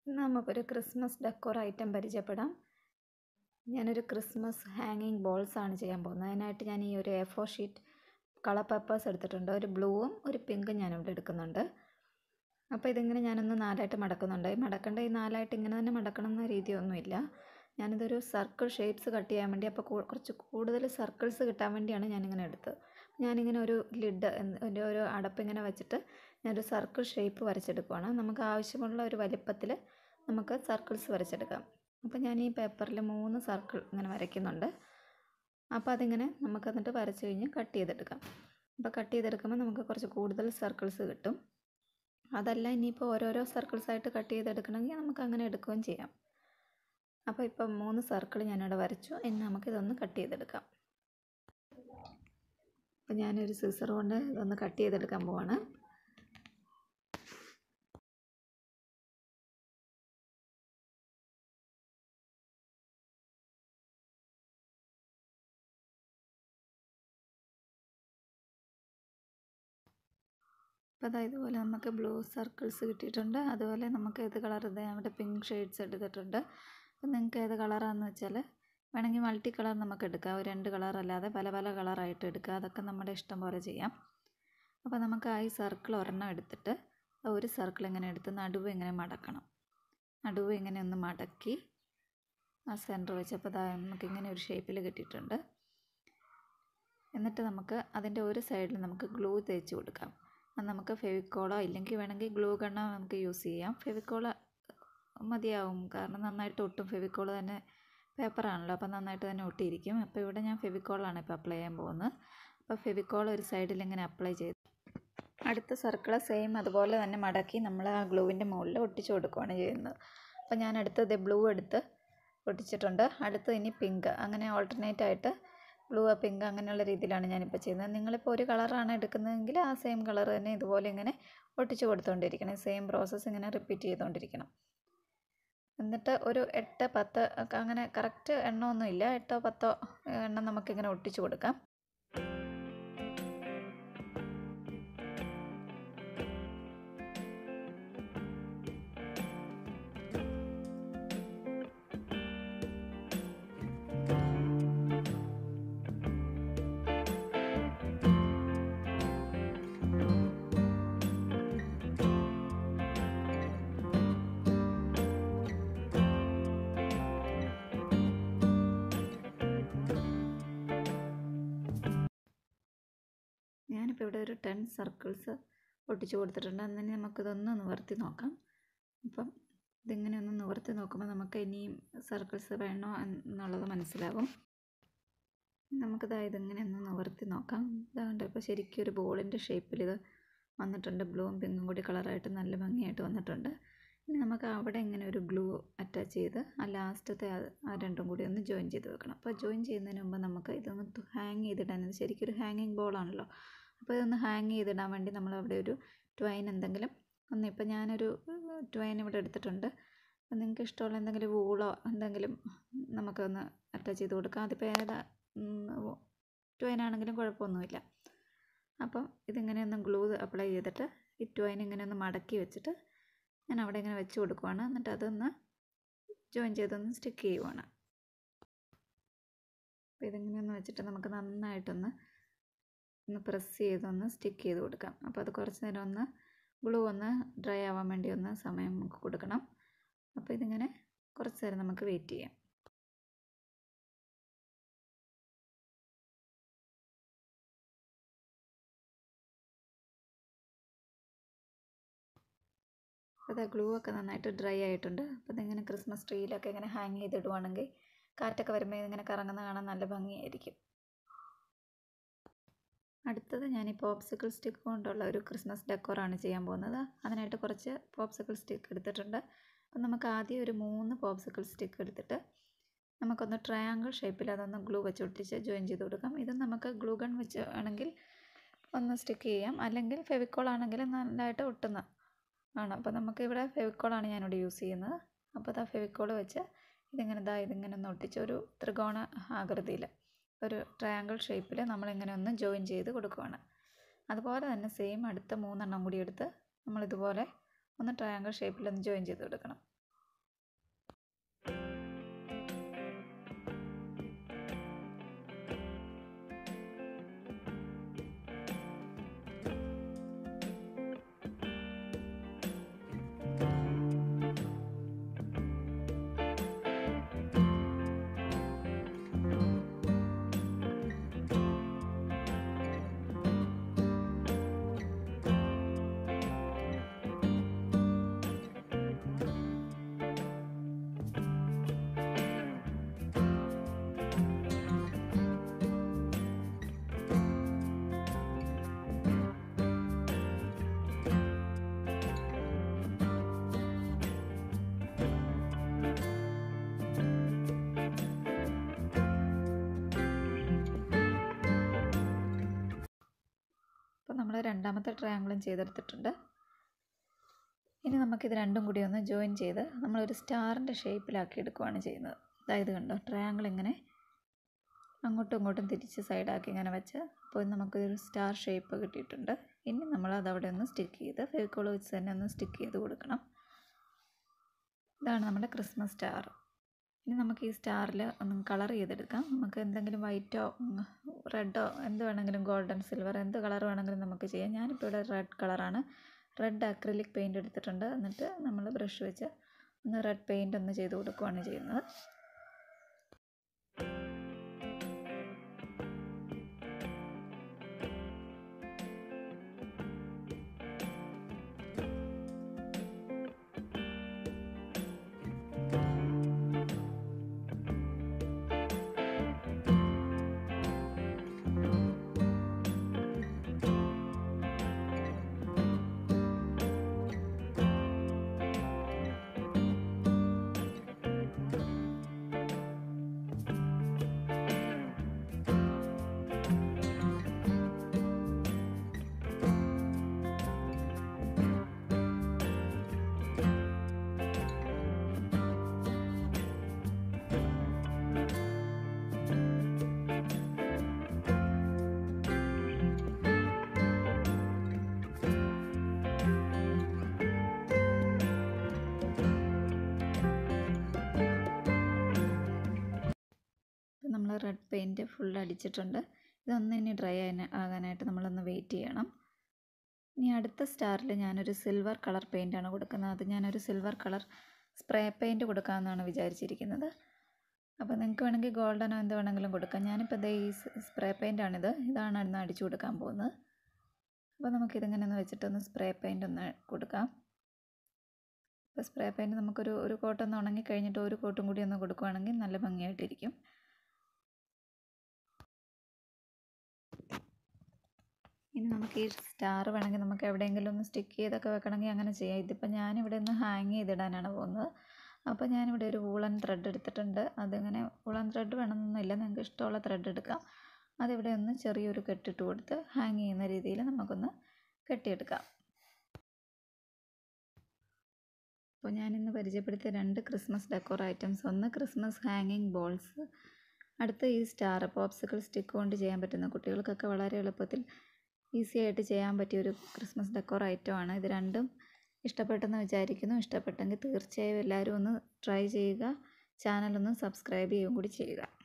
ഇന്ന് നമുക്കൊരു Christmas decor item പരിചയപ്പെടാം ഞാനൊരു ക്രിസ്മസ് ഹാങ്ങിങ് ബോൾസ് ആണ് ചെയ്യാൻ പോകുന്നത് അതിനായിട്ട് ഞാൻ ഈ ഒരു A four sheet colour papers എടുത്തിട്ടുണ്ട് ഒരു ബ്ലൂവും ഒരു പിങ്കും ഞാനിവിടെ എടുക്കുന്നുണ്ട് അപ്പോൾ ഇതിങ്ങനെ ഞാനൊന്ന് നാലായിട്ട് മടക്കുന്നുണ്ട് ഈ മടക്കേണ്ട ഈ നാലായിട്ട് ഇങ്ങനെ തന്നെ മടക്കണം എന്ന രീതിയൊന്നുമില്ല ഞാനിതൊരു സർക്കിൾ ഷേപ്സ് കട്ട് ചെയ്യാൻ വേണ്ടി അപ്പോൾ കുറച്ച് കൂടുതൽ സർക്കിൾസ് കിട്ടാൻ വേണ്ടിയാണ് ഞാനിങ്ങനെ എടുത്തത് ഞാനിങ്ങനെ ഒരു ലിഡ് ഒരു ഒരു അടപ്പ് ഇങ്ങനെ വെച്ചിട്ട് ഞാനൊരു സർക്കിൾ ഷേപ്പ് വരച്ചെടുക്കുവാണ് നമുക്ക് ആവശ്യമുള്ള ഒരു വലിപ്പത്തിൽ നമുക്ക് സർക്കിൾസ് വരച്ചെടുക്കാം അപ്പോൾ ഞാൻ ഈ പേപ്പറിൽ മൂന്ന് സർക്കിൾ ഇങ്ങനെ വരയ്ക്കുന്നുണ്ട് അപ്പോൾ അതിങ്ങനെ നമുക്ക് എന്നിട്ട് വരച്ച് കഴിഞ്ഞ് കട്ട് ചെയ്തെടുക്കാം അപ്പോൾ കട്ട് ചെയ്തെടുക്കുമ്പോൾ നമുക്ക് കുറച്ച് കൂടുതൽ സർക്കിൾസ് കിട്ടും അതല്ല ഇനിയിപ്പോൾ ഓരോരോ സർക്കിൾസ് ആയിട്ട് കട്ട് ചെയ്തെടുക്കണമെങ്കിൽ നമുക്ക് അങ്ങനെ എടുക്കുകയും ചെയ്യാം അപ്പോൾ ഇപ്പം മൂന്ന് സർക്കിൾ ഞാനിവിടെ വരച്ചു ഇനി നമുക്കിതൊന്ന് കട്ട് ചെയ്തെടുക്കാം അപ്പോൾ ഞാനൊരു സിസർ കൊണ്ട് ഇതൊന്ന് കട്ട് ചെയ്തെടുക്കാൻ പോവാണ് അപ്പോൾ അതായത് ഇതുപോലെ നമുക്ക് ബ്ലൂ സർക്കിൾസ് കിട്ടിയിട്ടുണ്ട് അതുപോലെ നമുക്ക് ഏത് കളർ ഇത് അവിടെ പിങ്ക് ഷെയ്ഡ്സ് എടുത്തിട്ടുണ്ട് അപ്പോൾ നിങ്ങൾക്ക് ഏത് കളറാണെന്ന് വെച്ചാൽ വേണമെങ്കിൽ മൾട്ടി കളർ നമുക്ക് എടുക്കാം ഒരു രണ്ട് കളർ അല്ലാതെ പല പല കളറായിട്ട് എടുക്കുക അതൊക്കെ നമ്മുടെ ഇഷ്ടം പോലെ ചെയ്യാം അപ്പോൾ നമുക്ക് ആ ഈ സർക്കിൾ ഒരെണ്ണം എടുത്തിട്ട് ഒരു സർക്കിൾ ഇങ്ങനെ എടുത്ത് നടുവ് ഇങ്ങനെ മടക്കണം നടുവ് ഇങ്ങനെ ഒന്ന് മടക്കി ആ സെൻറ്റർ വെച്ചപ്പോൾ അതാ നമുക്കിങ്ങനെ ഒരു ഷേപ്പിൽ കിട്ടിയിട്ടുണ്ട് എന്നിട്ട് നമുക്ക് അതിൻ്റെ ഒരു സൈഡിൽ നമുക്ക് ഗ്ലൂ തേച്ച് കൊടുക്കാം അത് നമുക്ക് ഫെവിക്കോളോ ഇല്ലെങ്കിൽ വേണമെങ്കിൽ ഗ്ലൂ ഗണ്ണോ നമുക്ക് യൂസ് ചെയ്യാം ഫെവിക്കോള് മതിയാവും കാരണം നന്നായിട്ട് ഒട്ടും ഫെവിക്കോൾ തന്നെ പേപ്പറാണല്ലോ അപ്പോൾ നന്നായിട്ട് തന്നെ ഒട്ടിയിരിക്കും അപ്പോൾ ഇവിടെ ഞാൻ ഫെവിക്കോളാണ് ഇപ്പോൾ അപ്ലൈ ചെയ്യാൻ പോകുന്നത് അപ്പോൾ ഫെവിക്കോൾ ഒരു സൈഡിൽ ഇങ്ങനെ അപ്ലൈ ചെയ്ത് അടുത്ത സർക്കിൾ സെയിം അതുപോലെ തന്നെ മടക്കി നമ്മൾ ആ ഗ്ലൂവിൻ്റെ മുകളിൽ ഒട്ടിച്ചു കൊടുക്കുകയാണ് ചെയ്യുന്നത് അപ്പോൾ ഞാൻ അടുത്തത് ബ്ലൂ എടുത്ത് ഒട്ടിച്ചിട്ടുണ്ട് അടുത്ത് ഇനി പിങ്ക് അങ്ങനെ ഓൾട്ടർനേറ്റ് ആയിട്ട് ബ്ലൂ പിങ്ക് അങ്ങനെയുള്ള രീതിയിലാണ് ഞാനിപ്പോൾ ചെയ്യുന്നത് നിങ്ങളിപ്പോൾ ഒരു കളറാണ് എടുക്കുന്നതെങ്കിൽ ആ സെയിം കളർ തന്നെ ഇതുപോലെ ഇങ്ങനെ ഒട്ടിച്ച് കൊടുത്തുകൊണ്ടിരിക്കണം സെയിം പ്രോസസ്സ് ഇങ്ങനെ റിപ്പീറ്റ് ചെയ്തുകൊണ്ടിരിക്കണം എന്നിട്ട് ഒരു എട്ട് പത്ത് ഒക്കെ അങ്ങനെ കറക്റ്റ് എണ്ണമൊന്നുമില്ല എട്ടോ പത്തോ എണ്ണം നമുക്കിങ്ങനെ ഒട്ടിച്ച് കൊടുക്കാം ഞാനിപ്പോൾ ഇവിടെ ഒരു ടെൻ സർക്കിൾസ് ഒട്ടിച്ച് കൊടുത്തിട്ടുണ്ട് എന്നിട്ട് നമുക്കിതൊന്ന് നിവർത്തി നോക്കാം അപ്പം ഇതിങ്ങനെ ഒന്ന് നിവർത്തി നോക്കുമ്പോൾ നമുക്ക് ഇനിയും സർക്കിൾസ് വേണോ എന്നുള്ളത് മനസ്സിലാകും നമുക്കിതാ ഇതിങ്ങനെ ഒന്ന് നിവർത്തി നോക്കാം ഇതാണ്ട് ഇപ്പോൾ ശരിക്കും ഒരു ബോളിൻ്റെ ഷേപ്പിൽ ഇത് വന്നിട്ടുണ്ട് ബ്ലൂവും പിങ്കും കൂടി കളറായിട്ട് നല്ല ഭംഗിയായിട്ട് വന്നിട്ടുണ്ട് ഇനി നമുക്ക് അവിടെ ഇങ്ങനെ ഒരു ഗ്ലൂ അറ്റാച്ച് ചെയ്ത് ആ ലാസ്റ്റത്തെ ആ രണ്ടും കൂടി ഒന്ന് ജോയിൻ ചെയ്ത് വെക്കണം അപ്പോൾ ജോയിൻ ചെയ്യുന്നതിന് മുമ്പ് നമുക്ക് ഇതൊന്ന് ഹാങ് ചെയ്തിടാൻ ഇത് ശരിക്കും ഒരു ഹാങ്ങിങ് ബോളാണല്ലോ അപ്പോൾ ഇതൊന്ന് ഹാങ് ചെയ്തിടാൻ വേണ്ടി നമ്മൾ അവിടെ ഒരു ട്വൈൻ എന്തെങ്കിലും ഒന്ന് ഇപ്പോൾ ഞാനൊരു ട്വൈൻ ഇവിടെ എടുത്തിട്ടുണ്ട് അപ്പോൾ നിങ്ങൾക്ക് ഇഷ്ടമുള്ള എന്തെങ്കിലും വൂളോ എന്തെങ്കിലും നമുക്കൊന്ന് അറ്റാച്ച് ചെയ്ത് കൊടുക്കാം അതിപ്പോൾ ഏതാ ട്വൈൻ ആണെങ്കിലും കുഴപ്പമൊന്നുമില്ല അപ്പം ഇതിങ്ങനെ ഒന്ന് ഗ്ലൂ അപ്ലൈ ചെയ്തിട്ട് ഈ ട്വൈൻ ഇങ്ങനെ ഒന്ന് മടക്കി വെച്ചിട്ട് ഞാൻ അവിടെ ഇങ്ങനെ വെച്ച് കൊടുക്കുവാണ് എന്നിട്ട് അതൊന്ന് ജോയിൻ ചെയ്തൊന്ന് സ്റ്റിക്ക് ചെയ്യുവാണ് അപ്പോൾ ഇതിങ്ങനെ ഒന്ന് വെച്ചിട്ട് നമുക്ക് നന്നായിട്ടൊന്ന് ഒന്ന് പ്രസ് ചെയ്തൊന്ന് സ്റ്റിക്ക് ചെയ്ത് കൊടുക്കാം അപ്പോൾ അത് കുറച്ച് നേരം ഒന്ന് ഗ്ലൂ ഒന്ന് ഡ്രൈ ആവാൻ വേണ്ടി ഒന്ന് സമയം നമുക്ക് കൊടുക്കണം അപ്പോൾ ഇതിങ്ങനെ കുറച്ച് നേരം നമുക്ക് വെയിറ്റ് ചെയ്യാം അപ്പോൾ അത് ഗ്ലൂ ഒക്കെ നന്നായിട്ട് ഡ്രൈ ആയിട്ടുണ്ട് അപ്പോൾ ഇതിങ്ങനെ ക്രിസ്മസ് ട്രീയിലൊക്കെ ഇങ്ങനെ ഹാങ് ചെയ്തിടുവാണെങ്കിൽ കാറ്റൊക്കെ വരുമ്പോൾ ഇതിങ്ങനെ കറങ്ങുന്ന കാണാൻ നല്ല ഭംഗിയായിരിക്കും അടുത്തത് ഞാൻ ഈ പോപ്സിക്കിൾ സ്റ്റിക്ക് കൊണ്ടുള്ള ഒരു ക്രിസ്മസ് ഡെക്കോറാണ് ചെയ്യാൻ പോകുന്നത് അതിനായിട്ട് കുറച്ച് പോപ്സിക്കിൾ സ്റ്റിക്ക് എടുത്തിട്ടുണ്ട് അപ്പം നമുക്ക് ആദ്യം ഒരു മൂന്ന് പോപ്സിക്കിൾ സ്റ്റിക്ക് എടുത്തിട്ട് നമുക്കൊന്ന് ട്രയാങ്കിൾ ഷേപ്പിൽ അതൊന്ന് ഗ്ലൂ വെച്ച് ഒട്ടിച്ച് ജോയിൻ ചെയ്ത് കൊടുക്കാം ഇത് നമുക്ക് ഗ്ലൂ ഗൺ വെച്ച് ആണെങ്കിൽ ഒന്ന് സ്റ്റിക്ക് ചെയ്യാം അല്ലെങ്കിൽ ഫെവിക്കോൾ ആണെങ്കിൽ നല്ലതായിട്ട് ഒട്ടുന്ന ആണ് അപ്പോൾ നമുക്ക് ഇവിടെ ഫെവിക്കോളാണ് ഞാനിവിടെ യൂസ് ചെയ്യുന്നത് അപ്പോൾ ഇതാ ഫെവിക്കോൾ വെച്ച് ഇതിങ്ങനെ ഇതാ ഇതിങ്ങനെ ഒന്ന് ഒട്ടിച്ച് ഒരു ത്രികോണ ആകൃതിയിൽ ഒരു ട്രയാങ്കിൾ ഷേപ്പിൽ നമ്മളിങ്ങനെ ഒന്ന് ജോയിൻ ചെയ്ത് കൊടുക്കുവാണ് അതുപോലെ തന്നെ സെയിം അടുത്ത മൂന്നെണ്ണം കൂടി എടുത്ത് നമ്മളിതുപോലെ ഒന്ന് ട്രയാങ്കിൾ ഷേപ്പിൽ ഒന്ന് ജോയിൻ ചെയ്ത് കൊടുക്കണം രണ്ടാമത്തെ ട്രയാങ്കിളും ചെയ്തെടുത്തിട്ടുണ്ട് ഇനി നമുക്കിത് രണ്ടും കൂടി ഒന്ന് ജോയിൻ ചെയ്ത് നമ്മളൊരു സ്റ്റാറിൻ്റെ ഷേപ്പിലാക്കി എടുക്കുകയാണ് ചെയ്യുന്നത് അതായത് കണ്ടോ ട്രയാങ്കിൾ ഇങ്ങനെ അങ്ങോട്ടും ഇങ്ങോട്ടും തിരിച്ച് സൈഡാക്കി ഇങ്ങനെ വെച്ച് അപ്പോൾ നമുക്കൊരു സ്റ്റാർ ഷേപ്പ് കിട്ടിയിട്ടുണ്ട് ഇനി നമ്മളത് അവിടെ ഒന്ന് സ്റ്റിക്ക് ചെയ്ത് ഫെവിക്കോൾ വെച്ച് തന്നെ ഒന്ന് സ്റ്റിക്ക് ചെയ്ത് കൊടുക്കണം ഇതാണ് നമ്മുടെ ക്രിസ്മസ് സ്റ്റാർ ഇനി നമുക്ക് ഈ സ്റ്റാറിൽ ഒന്ന് കളർ ചെയ്തെടുക്കാം നമുക്ക് എന്തെങ്കിലും വൈറ്റോ റെഡോ എന്ത് വേണമെങ്കിലും ഗോൾഡൻ സിൽവർ എന്ത് കളർ വേണമെങ്കിലും നമുക്ക് ചെയ്യാം ഞാനിപ്പോൾ ഇവിടെ റെഡ് കളറാണ് റെഡ് അക്രിലിക് പെയിൻറ് എടുത്തിട്ടുണ്ട് എന്നിട്ട് നമ്മൾ ബ്രഷ് വെച്ച് ഒന്ന് റെഡ് പെയിൻറ് ഒന്ന് ചെയ്ത് കൊടുക്കുകയാണ് ചെയ്യുന്നത് നമ്മൾ റെഡ് പെയിൻറ്റ് ഫുൾ അടിച്ചിട്ടുണ്ട് ഇതൊന്ന് ഇനി ഡ്രൈ ആകാനായിട്ട് നമ്മളൊന്ന് വെയിറ്റ് ചെയ്യണം ഇനി അടുത്ത സ്റ്റാറിൽ ഞാനൊരു സിൽവർ കളർ പെയിൻ്റാണ് കൊടുക്കുന്നത് അത് ഞാനൊരു സിൽവർ കളർ സ്പ്രേ പെയിൻറ്റ് കൊടുക്കാമെന്നാണ് വിചാരിച്ചിരിക്കുന്നത് അപ്പോൾ നിങ്ങൾക്ക് വേണമെങ്കിൽ ഗോൾഡനോ എന്ത് വേണമെങ്കിലും കൊടുക്കാം ഞാനിപ്പോൾ ദേ ഈ സ്പ്രേ പെയിൻ്റാണിത് ഇതാണ് ഇന്ന് അടിച്ചു കൊടുക്കാൻ പോകുന്നത് അപ്പോൾ നമുക്കിതിങ്ങനെ ഒന്ന് വെച്ചിട്ടൊന്ന് സ്പ്രേ പെയിൻ്റ് ഒന്ന് കൊടുക്കാം അപ്പോൾ സ്പ്രേ പെയിൻറ്റ് നമുക്കൊരു ഒരു കോട്ടൊന്ന് ഉണങ്ങി കഴിഞ്ഞിട്ട് ഒരു കോട്ടും കൂടി ഒന്ന് കൊടുക്കുകയാണെങ്കിൽ നല്ല ഭംഗിയായിട്ടിരിക്കും ഇനി നമുക്ക് ഈ സ്റ്റാർ വേണമെങ്കിൽ നമുക്ക് എവിടെയെങ്കിലും ഒന്ന് സ്റ്റിക്ക് ചെയ്തൊക്കെ വെക്കണമെങ്കിൽ അങ്ങനെ ചെയ്യാം ഇതിപ്പോൾ ഞാനിവിടെ ഒന്ന് ഹാങ് ചെയ്തിടാനാണ് പോകുന്നത് അപ്പോൾ ഞാനിവിടെ ഒരു വൂളൻ ത്രെഡ് എടുത്തിട്ടുണ്ട് അതിങ്ങനെ വൂളൻ ത്രെഡ് വേണമെന്നൊന്നുമില്ല നിങ്ങൾക്ക് ഇഷ്ടമുള്ള ത്രെഡ് എടുക്കാം അതിവിടെ ഒന്ന് ചെറിയൊരു കെട്ടിട്ട് കൊടുത്ത് ഹാങ് ചെയ്യുന്ന രീതിയിൽ നമുക്കൊന്ന് കെട്ടിയെടുക്കാം അപ്പോൾ ഞാനിന്ന് പരിചയപ്പെടുത്തിയ രണ്ട് ക്രിസ്മസ് ഡെക്കോർ ഐറ്റംസ് ഒന്ന് ക്രിസ്മസ് ഹാങ്ങിങ് ബോൾസ് അടുത്ത ഈ സ്റ്റാർ പോപ്സിക്കിൾ സ്റ്റിക്ക് കൊണ്ട് ചെയ്യാൻ പറ്റുന്ന കുട്ടികൾക്കൊക്കെ വളരെ എളുപ്പത്തിൽ ഈസി ആയിട്ട് ചെയ്യാൻ പറ്റിയ ഒരു ക്രിസ്മസ് ഡെക്കോർ ഐറ്റമാണ് ഇത് രണ്ടും ഇഷ്ടപ്പെട്ടെന്ന് വിചാരിക്കുന്നു ഇഷ്ടപ്പെട്ടെങ്കിൽ തീർച്ചയായും എല്ലാവരും ഒന്ന് ട്രൈ ചെയ്യുക ചാനലൊന്ന് സബ്സ്ക്രൈബ് ചെയ്യുകയും കൂടി ചെയ്യുക